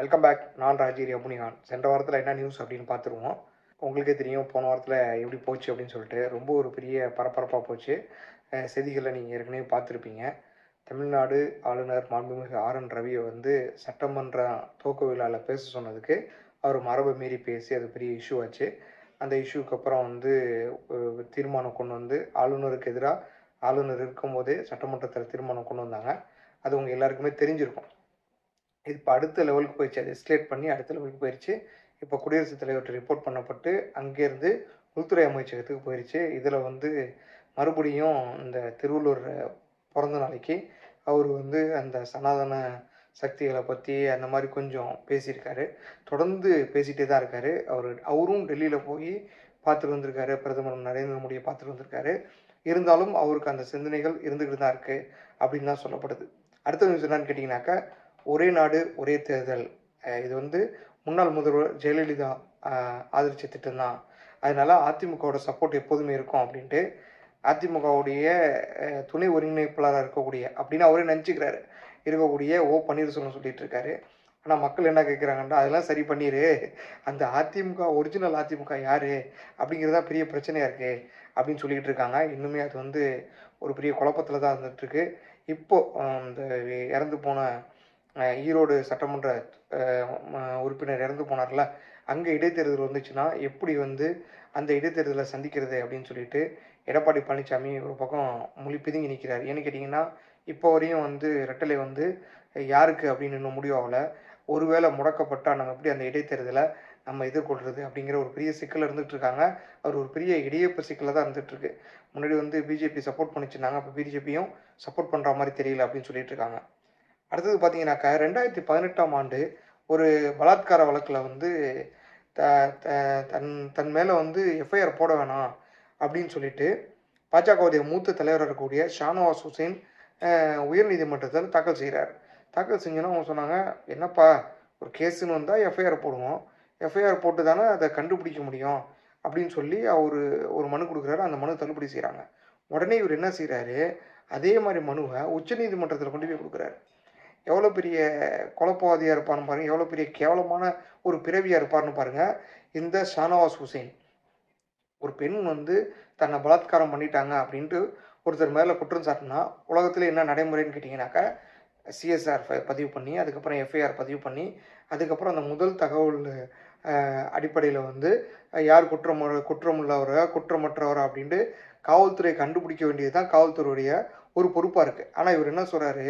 welcome back நான் ராஜீரி அப்புனிகான் சென்ற வாரத்தில் என்ன நியூஸ் அப்படின்னு பார்த்துருவோம் உங்களுக்கே தெரியும் போன வாரத்தில் எப்படி போச்சு அப்படின்னு சொல்லிட்டு ரொம்ப ஒரு பெரிய பரபரப்பாக போச்சு அஹ் செய்திகளில் நீங்கள் ஏற்கனவே பார்த்துருப்பீங்க தமிழ்நாடு ஆளுநர் மாண்புமிகு ஆர் என் ரவியை வந்து சட்டமன்ற துவக்க விழாவில் பேச சொன்னதுக்கு அவர் மரபை மீறி பேசி அது பெரிய இஷ்யூ ஆச்சு அந்த இஷ்யூக்கு அப்புறம் வந்து ஒரு தீர்மானம் கொண்டு வந்து ஆளுநருக்கு எதிராக ஆளுநர் இருக்கும்போதே சட்டமன்றத்தில் தீர்மானம் கொண்டு வந்தாங்க அது உங்கள் எல்லாருக்குமே தெரிஞ்சிருக்கும் இது இப்போ அடுத்த லெவலுக்கு போயிடுச்சு அது எஸ்கலேட் பண்ணி அடுத்த லெவலுக்கு போயிடுச்சு இப்போ குடியரசுத் தலைவர்கிட்ட ரிப்போர்ட் பண்ணப்பட்டு அங்கேருந்து உள்துறை அமைச்சகத்துக்கு போயிடுச்சு இதில் வந்து மறுபடியும் இந்த திருவள்ளூர் பிறந்த நாளைக்கு அவர் வந்து அந்த சனாதன சக்திகளை பற்றி அந்த மாதிரி கொஞ்சம் பேசியிருக்காரு தொடர்ந்து பேசிகிட்டே தான் இருக்காரு அவர் அவரும் டெல்லியில் போய் பார்த்துட்டு வந்திருக்காரு பிரதமர் நரேந்திர மோடியை பார்த்துட்டு வந்திருக்காரு இருந்தாலும் அவருக்கு அந்த சிந்தனைகள் இருந்துக்கிட்டு தான் இருக்குது அப்படின்னு தான் சொல்லப்படுது அடுத்த நியூஸ் என்னன்னு கேட்டிங்கனாக்கா ஒரே நாடு ஒரே தேர்தல் அஹ் இது வந்து முன்னாள் முதல்வர் ஜெயலலிதா அஹ், ஆதரிச்ச திட்டம் தான் அதனால அதிமுகவோட சப்போர்ட் எப்போதுமே இருக்கும் அப்படின்ட்டு அதிமுகவுடைய அஹ், துணை ஒருங்கிணைப்பாளராக இருக்கக்கூடிய அப்படின்னு அவரே நினச்சிக்கிறாரு இருக்கக்கூடிய ஓ பன்னீர்செல்வம் சொல்லிட்டு இருக்காரு ஆனால் மக்கள் என்ன கேட்குறாங்கன்னா அதெல்லாம் சரி பண்ணிடு அந்த அதிமுக ஒரிஜினல் அதிமுக யார் அப்படிங்கிறது தான் பெரிய பிரச்சனையாக இருக்குது அப்படின்னு சொல்லிட்டு இருக்காங்க இன்னுமே அது வந்து ஒரு பெரிய குழப்பத்தில் தான் இருந்துகிட்ருக்கு இப்போ அஹ், இந்த இறந்து போன அஹ், ஈரோடு சட்டமன்ற அஹ், ம- உறுப்பினர் இறந்து போனார்ல அங்கே இடைத்தேர்தல் வந்துச்சுன்னா எப்படி வந்து அந்த இடைத்தேர்தலை சந்திக்கிறது அப்படின்னு சொல்லிட்டு எடப்பாடி பழனிசாமி ஒரு பக்கம் மொழி பிதுங்கி நிற்கிறார் ஏன்னு கேட்டிங்கன்னா இப்போ வரையும் வந்து ரெட்டலை வந்து யாருக்கு அப்படின்னு இன்னும் முடிவாகல ஒருவேளை முடக்கப்பட்டால் நம்ம எப்படி அந்த இடைத்தேர்தலை நம்ம எதிர்கொள்கிறது அப்படிங்கிற ஒரு பெரிய சிக்கல் இருந்துகிட்டு இருக்காங்க அவர் ஒரு பெரிய இடையேப்பு சிக்கலில் தான் இருந்துட்டு இருக்கு முன்னாடி வந்து பிஜேபி சப்போர்ட் பண்ணிச்சிருந்தாங்க அப்போ பிஜேபியும் சப்போர்ட் பண்ணுற மாதிரி தெரியல அப்படின்னு சொல்லிட்டு இருக்காங்க அடுத்தது பார்த்தீங்கன்னாக்கா ரெண்டாயிரத்தி பதினெட்டாம் ஆண்டு ஒரு பலாத்கார வழக்கில் வந்து த த- தன் தன் மேலே வந்து எஃப்ஐஆர் போட வேணாம் அப்படின்னு சொல்லிட்டு பாஜகவுடைய மூத்த தலைவராக இருக்கக்கூடிய ஷானவாஸ் ஹுசேன் அஹ், உயர்நீதிமன்றத்தில் தாக்கல் செய்கிறார் தாக்கல் செஞ்சோன்னா அவங்க சொன்னாங்க என்னப்பா ஒரு கேஸுன்னு வந்தால் எஃப்ஐஆர் போடுவோம் எஃப்ஐஆர் போட்டு தானே அதை கண்டுபிடிக்க முடியும் அப்படின்னு சொல்லி அவர் ஒரு மனு கொடுக்குறாரு அந்த மனு தள்ளுபடி செய்கிறாங்க உடனே இவர் என்ன செய்கிறாரு அதே மாதிரி மனுவை உச்சநீதிமன்றத்தில் கொண்டு போய் கொடுக்குறாரு எவ்வளோ பெரிய குழப்பவாதியாக இருப்பான்னு பாருங்கள் எவ்வளோ பெரிய கேவலமான ஒரு பிறவியாக இருப்பார்னு பாருங்கள் இந்த ஷானவாஸ் ஹுசேன் ஒரு பெண் வந்து தன்னை பலாத்காரம் பண்ணிட்டாங்க அப்படின்ட்டு ஒருத்தர் மேலே குற்றம் சாட்டினா உலகத்தில் என்ன நடைமுறைன்னு கேட்டிங்கனாக்கா சிஎஸ்ஆர் பதிவு பண்ணி அதுக்கப்புறம் எஃப்ஐஆர் பதிவு பண்ணி அதுக்கப்புறம் அந்த முதல் தகவல் அடிப்படையில் வந்து அஹ், யார் குற்றம் குற்றமுள்ளவரா குற்றமற்றவரா அப்படின்ட்டு காவல்துறை கண்டுபிடிக்க வேண்டியது தான் காவல்துறையுடைய ஒரு பொறுப்பாக இருக்குது ஆனால் இவர் என்ன சொல்கிறாரு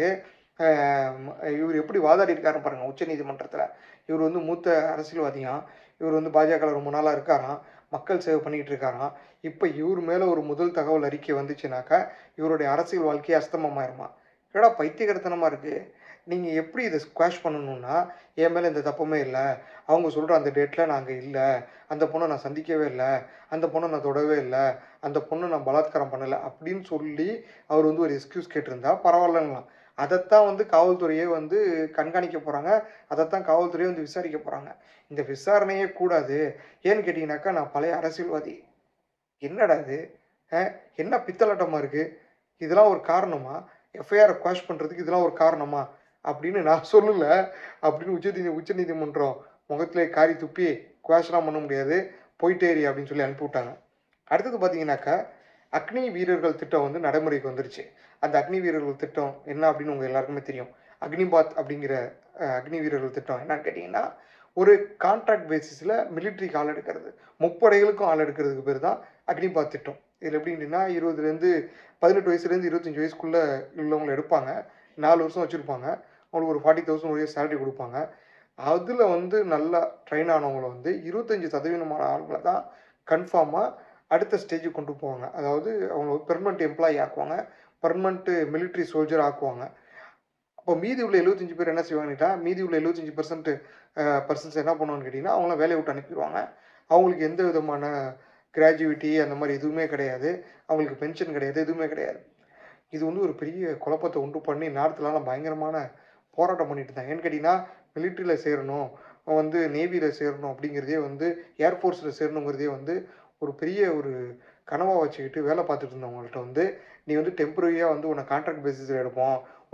இவர் எப்படி வாதாடி இருக்காரு பாருங்க உச்சநீதிமன்றத்தில் இவர் வந்து மூத்த அரசியல்வாதியாம் இவர் வந்து பாஜக ரொம்ப நாளாக இருக்காராம் மக்கள் சேவை பண்ணிக்கிட்டு இருக்காராம் இப்போ இவர் மேலே ஒரு முதல் தகவல் அறிக்கை வந்துச்சுனாக்கா இவருடைய அரசியல் வாழ்க்கையே அஸ்தமமாயிருமா ஏடா பைத்தியகரத்தனமாக இருக்குது நீங்கள் எப்படி இதை ஸ்குவாஷ் பண்ணணும்னா என் மேலே எந்த தப்புமே இல்லை அவங்க சொல்கிற அந்த டேட்டில் நாங்கள் இல்லை அந்த பொண்ணை நான் சந்திக்கவே இல்லை அந்த பொண்ணை நான் தொடவே இல்லை அந்த பொண்ணை நான் பலாத்காரம் பண்ணலை அப்படின்னு சொல்லி அவர் வந்து ஒரு எக்ஸ்கியூஸ் கேட்டிருந்தா பரவாயில்லங்களாம் அதைத்தான் வந்து காவல்துறையே வந்து கண்காணிக்க போகிறாங்க அதைத்தான் காவல்துறையே வந்து விசாரிக்க போகிறாங்க இந்த விசாரணையே கூடாது ஏன்னு கேட்டிங்கனாக்கா நான் பழைய அரசியல்வாதி என்னடா இது அஹ், என்ன பித்தலாட்டமாக இருக்குது இதெல்லாம் ஒரு காரணமா எஃப்ஐஆர் குவாஷ் பண்ணுறதுக்கு இதெல்லாம் ஒரு காரணமா அப்படின்னு நான் சொல்லலை அப்படின்னு உச்சநீதி உச்சநீதிமன்றம் முகத்திலே காரி துப்பி குவாஷ்லாம் பண்ண முடியாது போயிட்டே இரு அப்படின்னு சொல்லி அனுப்பி விட்டாங்க அடுத்தது பார்த்தீங்கன்னாக்கா அக்னி வீரர்கள் திட்டம் வந்து நடைமுறைக்கு வந்துருச்சு அந்த அக்னி வீரர்கள் திட்டம் என்ன அப்படின்னு உங்கள் எல்லாருக்குமே தெரியும் அக்னிபாத் அப்படிங்கிற அஹ், அக்னி வீரர்கள் திட்டம் என்னன்னு கேட்டிங்கன்னா ஒரு கான்ட்ராக்ட் பேசிஸில் மிலிட்ரிக்கு ஆள் எடுக்கிறது முப்படைகளுக்கும் ஆள் எடுக்கிறதுக்கு பேர் தான் அக்னிபாத் திட்டம் இதில் எப்படின்னா இருபதுலேருந்து பதினெட்டு வயசுலேருந்து இருபத்தஞ்சி வயசுக்குள்ளே உள்ளவங்களை எடுப்பாங்க நாலு வருஷம் வச்சுருப்பாங்க அவங்களுக்கு ஒரு ஃபார்ட்டி தௌசண்ட் ஒரு சேலரி கொடுப்பாங்க அதில் வந்து நல்லா ட்ரெயின் ஆனவங்களை வந்து இருபத்தஞ்சி சதவீதமான ஆளுங்களை தான் கன்ஃபார்மாக அடுத்த ஸ்டேஜுக்கு கொண்டு போவாங்க அதாவது அவங்க பெர்மனெண்ட் எம்ப்ளாயி ஆக்குவாங்க பர்மனெண்ட்டு மிலிட்ரி சோல்ஜர் ஆக்குவாங்க அப்போ மீதி உள்ள எழுபத்தஞ்சு பேர் என்ன செய்வாங்கன்னு மீதி உள்ள எழுபத்தஞ்சு பர்சன்ட் பர்சன்ஸ் என்ன பண்ணுவாங்கன்னு கேட்டிங்கன்னா அவங்கள வேலையை விட்டு அனுப்பிடுவாங்க அவங்களுக்கு எந்த விதமான கிராஜுவிட்டி அந்த மாதிரி எதுவுமே கிடையாது அவங்களுக்கு பென்ஷன் கிடையாது எதுவுமே கிடையாது இது வந்து ஒரு பெரிய குழப்பத்தை உண்டு பண்ணி நார்த்துலலாம் பயங்கரமான போராட்டம் பண்ணிட்டு இருந்தாங்க ஏன்னு கேட்டிங்கன்னா மிலிட்ரியில் சேரணும் வந்து நேவியில் சேரணும் அப்படிங்கிறதே வந்து ஏர்ஃபோர்ஸில் சேரணுங்கிறதே வந்து ஒரு பெரிய ஒரு கனவாக வச்சுக்கிட்டு வேலை பார்த்துட்டு இருந்தவங்கள்ட்ட வந்து நீ வந்து டெம்பரரியாக வந்து உன்னை கான்ட்ராக்ட் பேசிஸில் எடுப்போம்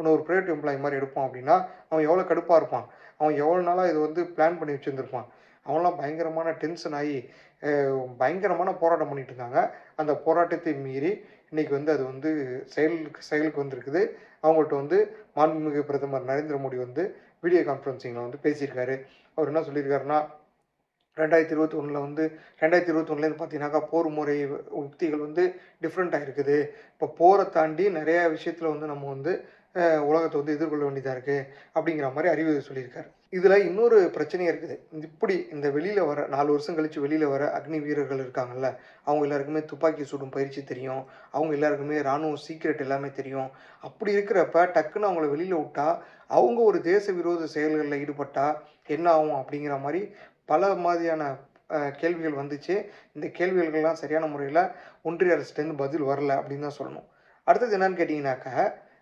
ஒன்று ஒரு ப்ரைவேட் எம்ப்ளாயி மாதிரி எடுப்போம் அப்படின்னா அவன் எவ்வளோ கடுப்பாக இருப்பான் அவன் எவ்வளோ நாளாக இது வந்து பிளான் பண்ணி வச்சுருந்துருப்பான் அவன்லாம் பயங்கரமான டென்ஷன் ஆகி அஹ், பயங்கரமான போராட்டம் பண்ணிட்டு இருந்தாங்க அந்த போராட்டத்தை மீறி இன்னைக்கு வந்து அது வந்து செயலுக்கு செயலுக்கு வந்திருக்குது அவங்கள்ட்ட வந்து மாண்புமிகு பிரதமர் நரேந்திர மோடி வந்து வீடியோ கான்ஃபரன்சிங்கில் வந்து பேசியிருக்காரு அவர் என்ன சொல்லியிருக்காருன்னா ரெண்டாயிரத்தி இருபத்தி ஒன்றில் வந்து ரெண்டாயிரத்தி இருபத்தி ஒன்றுலேருந்து பார்த்தீங்கன்னாக்கா போர் முறை உக்திகள் வந்து டிஃப்ரெண்ட்டாக இருக்குது இப்போ போரை தாண்டி நிறைய விஷயத்தில் வந்து நம்ம வந்து அஹ், உலகத்தை வந்து எதிர்கொள்ள வேண்டியதாக இருக்குது அப்படிங்கிற மாதிரி அறிவு சொல்லியிருக்காரு இதில் இன்னொரு பிரச்சனையும் இருக்குது இப்படி இந்த வெளியில் வர நாலு வருஷம் கழித்து வெளியில் வர அக்னி வீரர்கள் இருக்காங்கல்ல அவங்க எல்லாருக்குமே துப்பாக்கி சுடும் பயிற்சி தெரியும் அவங்க எல்லாருக்குமே இராணுவ சீக்ரெட் எல்லாமே தெரியும் அப்படி இருக்கிறப்ப டக்குன்னு அவங்கள வெளியில் விட்டா அவங்க ஒரு தேச விரோத செயல்களில் ஈடுபட்டா என்ன ஆகும் அப்படிங்கிற மாதிரி பல மாதிரியான அஹ், கேள்விகள் வந்துச்சு இந்த கேள்விகளுக்கெல்லாம் சரியான முறையில் ஒன்றிய அரசுலேருந்து பதில் வரல அப்படின்னு தான் சொல்லணும் அடுத்தது என்னன்னு கேட்டிங்கனாக்கா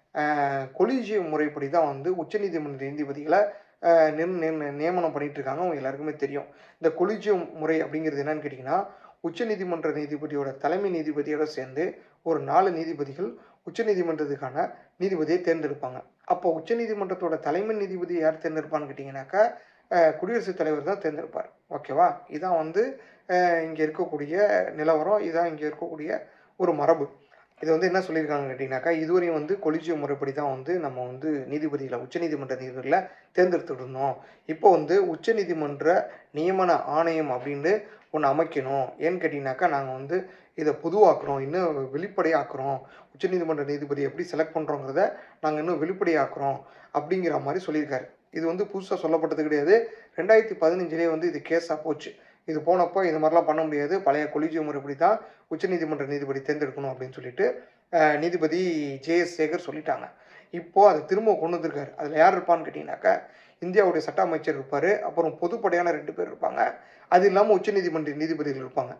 கொலிஜியம் முறைப்படி தான் வந்து உச்சநீதிமன்ற நீதிபதிகளை அஹ், நிர்- நிர்- நியமனம் பண்ணிட்டு இருக்காங்க அவங்க எல்லாருக்குமே தெரியும் இந்த கொலிஜியம் முறை அப்படிங்கிறது என்னன்னு கேட்டிங்கன்னா உச்சநீதிமன்ற நீதிபதியோட தலைமை நீதிபதியோட சேர்ந்து ஒரு நாலு நீதிபதிகள் உச்சநீதிமன்றத்துக்கான நீதிபதியை தேர்ந்தெடுப்பாங்க அப்போ உச்சநீதிமன்றத்தோட தலைமை நீதிபதி யார் தேர்ந்தெடுப்பான்னு கேட்டிங்கனாக்கா அஹ், குடியரசுத் தலைவர் தான் தேர்ந்தெடுப்பார் ஓகேவா இதான் வந்து இங்கே இருக்கக்கூடிய நிலவரம் இதான் இங்கே இருக்கக்கூடிய ஒரு மரபு இது வந்து என்ன சொல்லியிருக்காங்கன்னு கேட்டிங்கனாக்கா இதுவரையும் வந்து கொலிஜியம் முறைப்படி தான் வந்து நம்ம வந்து நீதிபதிகளை உச்சநீதிமன்ற நீதிபதிகளை தேர்ந்தெடுத்துட்டு இருந்தோம் இப்போ வந்து உச்சநீதிமன்ற நியமன ஆணையம் அப்படின்னு ஒன்று அமைக்கணும் ஏன்னு கேட்டிங்கனாக்கா நாங்கள் வந்து இதை பொதுவாக்குறோம் இன்னும் வெளிப்படையாக்குறோம் உச்சநீதிமன்ற நீதிபதி எப்படி செலக்ட் பண்ணுறோங்கிறத நாங்கள் இன்னும் வெளிப்படையாக்குறோம் அப்படிங்கிற மாதிரி சொல்லியிருக்காரு இது வந்து புதுசாக சொல்லப்பட்டது கிடையாது ரெண்டாயிரத்தி பதினஞ்சுலேயே வந்து இது கேஸாக போச்சு இது போனப்போ இது மாதிரிலாம் பண்ண முடியாது பழைய கொலிஜியம் முறைப்படி தான் உச்சநீதிமன்ற நீதிபதி தேர்ந்தெடுக்கணும் அப்படின்னு சொல்லிட்டு அஹ், நீதிபதி ஜேஎஸ் சேகர் சொல்லிட்டாங்க இப்போ அதை திரும்ப கொண்டு வந்திருக்காரு அதில் யார் இருப்பான்னு கேட்டிங்கனாக்கா இந்தியாவுடைய சட்ட அமைச்சர் இருப்பார் அப்புறம் பொதுப்படையான ரெண்டு பேர் இருப்பாங்க அது இல்லாமல் உச்சநீதிமன்ற நீதிபதிகள் இருப்பாங்க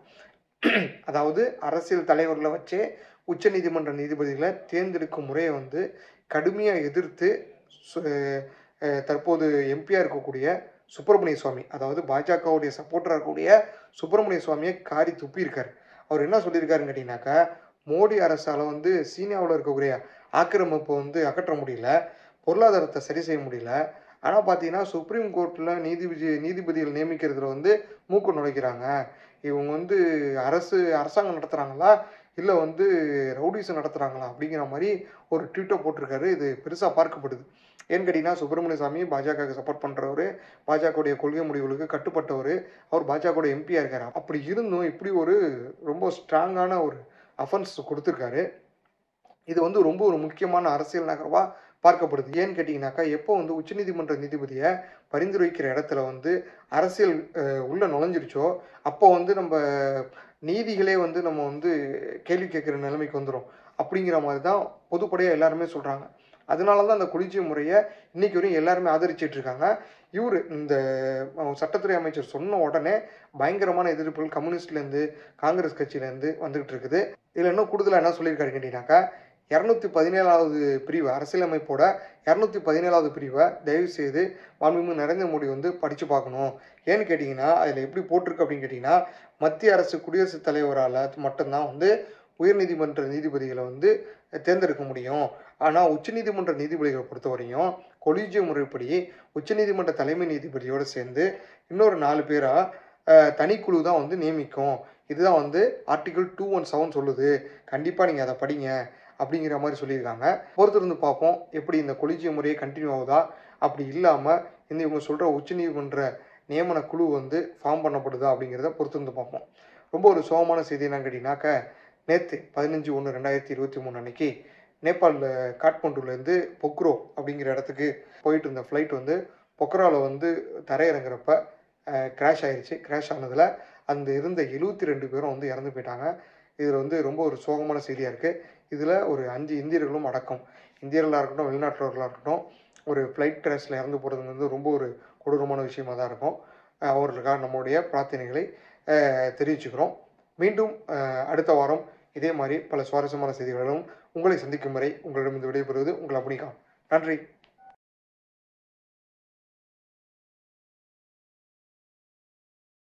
அதாவது அரசியல் தலைவர்களை வச்சே உச்சநீதிமன்ற நீதிபதிகளை தேர்ந்தெடுக்கும் முறையை வந்து கடுமையாக எதிர்த்து சு- அஹ், தற்போது எம்பியாக இருக்கக்கூடிய சுப்பிரமணிய சுவாமி அதாவது பாஜகவுடைய சப்போர்ட்டராக இருக்கக்கூடிய சுப்பிரமணிய சுவாமியை காரி துப்பியிருக்காரு அவர் என்ன சொல்லியிருக்காருன்னு கேட்டிங்கனாக்கா மோடி அரசால் வந்து சீனாவில் இருக்கக்கூடிய ஆக்கிரமிப்பை வந்து அகற்ற முடியல பொருளாதாரத்தை சரி செய்ய முடியல ஆனால் பார்த்தீங்கன்னா சுப்ரீம் கோர்ட்டில் நீதிபதி நீதிபதிகள் நியமிக்கிறதுல வந்து மூக்கு நுழைக்கிறாங்க இவங்க வந்து அரசு அரசாங்கம் நடத்துகிறாங்களா இல்லை வந்து ரவுடிசம் நடத்துகிறாங்களா அப்படிங்கிற மாதிரி ஒரு ட்வீட்டை போட்டிருக்காரு இது பெருசாக பார்க்கப்படுது ஏன்னு கேட்டிங்கன்னா சுப்பிரமணிய சாமி பாஜகவுக்கு சப்போர்ட் பண்ணுறவர் பாஜகவுடைய கொள்கை முடிவுகளுக்கு கட்டுப்பட்டவர் அவர் பாஜகவோட எம்பியாக இருக்கார் அப்படி இருந்தும் இப்படி ஒரு ரொம்ப ஸ்ட்ராங்கான ஒரு அஃபென்ஸ் கொடுத்துருக்காரு இது வந்து ரொம்ப ஒரு முக்கியமான அரசியல் நகர்வாக பார்க்கப்படுது ஏன்னு கேட்டிங்கனாக்கா எப்போ வந்து உச்சநீதிமன்ற நீதிபதியை பரிந்துரைக்கிற இடத்துல வந்து அரசியல் அஹ், உள்ள நுழைஞ்சிருச்சோ அப்போ வந்து நம்ம நீதிகளே வந்து நம்ம வந்து கேள்வி கேட்குற நிலைமைக்கு வந்துடும் அப்படிங்கிற மாதிரி தான் பொதுப்படையாக எல்லாருமே சொல்கிறாங்க அதனால தான் அந்த குளிர்ச்சி முறையை இன்னைக்கு வரையும் எல்லாருமே ஆதரிச்சிட்டு இருக்காங்க இவர் இந்த அஹ், சட்டத்துறை அமைச்சர் சொன்ன உடனே பயங்கரமான எதிர்ப்புகள் கம்யூனிஸ்ட்லேருந்து காங்கிரஸ் கட்சியிலேருந்து வந்துகிட்டு இருக்குது இதில் இன்னும் கூடுதலாக என்ன சொல்லியிருக்காரு கேட்டிங்கனாக்கா இரநூத்தி பதினேழாவது பிரிவு அரசியலமைப்போட இரநூத்தி பதினேழாவது பிரிவை தயவு செய்து மாண்புமிகு நரேந்திர மோடி வந்து படித்து பார்க்கணும் ஏன்னு கேட்டிங்கன்னா அதில் எப்படி போட்டிருக்கு அப்படின்னு கேட்டிங்கன்னா மத்திய அரசு குடியரசுத் தலைவரால் மட்டும்தான் வந்து உயர்நீதிமன்ற நீதிபதிகளை வந்து தேர்ந்தெடுக்க முடியும் ஆனால் உச்சநீதிமன்ற நீதிபதிகளை பொறுத்தவரையும் கொலிஜியம் முறைப்படி உச்சநீதிமன்ற தலைமை நீதிபதியோடு சேர்ந்து இன்னொரு நாலு பேராக தனிக்குழு தான் வந்து நியமிக்கும் இதுதான் வந்து ஆர்டிகிள் டூ ஒன் செவன் சொல்லுது கண்டிப்பாக நீங்கள் அதை படிங்க அப்படிங்கிற மாதிரி சொல்லியிருக்காங்க பொறுத்திருந்து பார்ப்போம் எப்படி இந்த கொலிஜியம் முறையே கண்டினியூ ஆகுதா அப்படி இல்லாமல் இந்த இவங்க சொல்கிற உச்சநீதிமன்ற நியமன குழு வந்து ஃபார்ம் பண்ணப்படுதா அப்படிங்கிறத பொறுத்திருந்து பார்ப்போம் ரொம்ப ஒரு சோகமான செய்தி என்னன்னு கேட்டிங்கனாக்க நேற்று பதினஞ்சு ஒன்று ரெண்டாயிரத்தி இருபத்தி மூணு அன்னைக்கு நேபாளில் காட்மண்டுலேருந்து பொக்ரோ அப்படிங்கிற இடத்துக்கு போயிட்டு இருந்த ஃப்ளைட் வந்து பொக்ராவில் வந்து தரையிறங்குறப்ப கிராஷ் ஆயிருச்சு கிராஷ் ஆனதில் அந்த இருந்த எழுபத்தி ரெண்டு பேரும் வந்து இறந்து போயிட்டாங்க இதில் வந்து ரொம்ப ஒரு சோகமான செய்தியாக இருக்குது இதில் ஒரு அஞ்சு இந்தியர்களும் அடக்கம் இந்தியர்களாக இருக்கட்டும் வெளிநாட்டவர்களாக இருக்கட்டும் ஒரு ஃப்ளைட் கிராஷில் இறந்து போகிறது வந்து ரொம்ப ஒரு கொடூரமான விஷயமா தான் இருக்கும் அஹ் அவர்களுக்காக நம்முடைய பிரார்த்தனைகளை அஹ், தெரிவிச்சுக்கிறோம் மீண்டும் அஹ், அடுத்த வாரம் இதே மாதிரி பல சுவாரஸ்யமான செய்திகளும் உங்களை சந்திக்கும் வரை உங்களிடம் இந்த விடைபெறுவது உங்கள் அப்னிகா நன்றி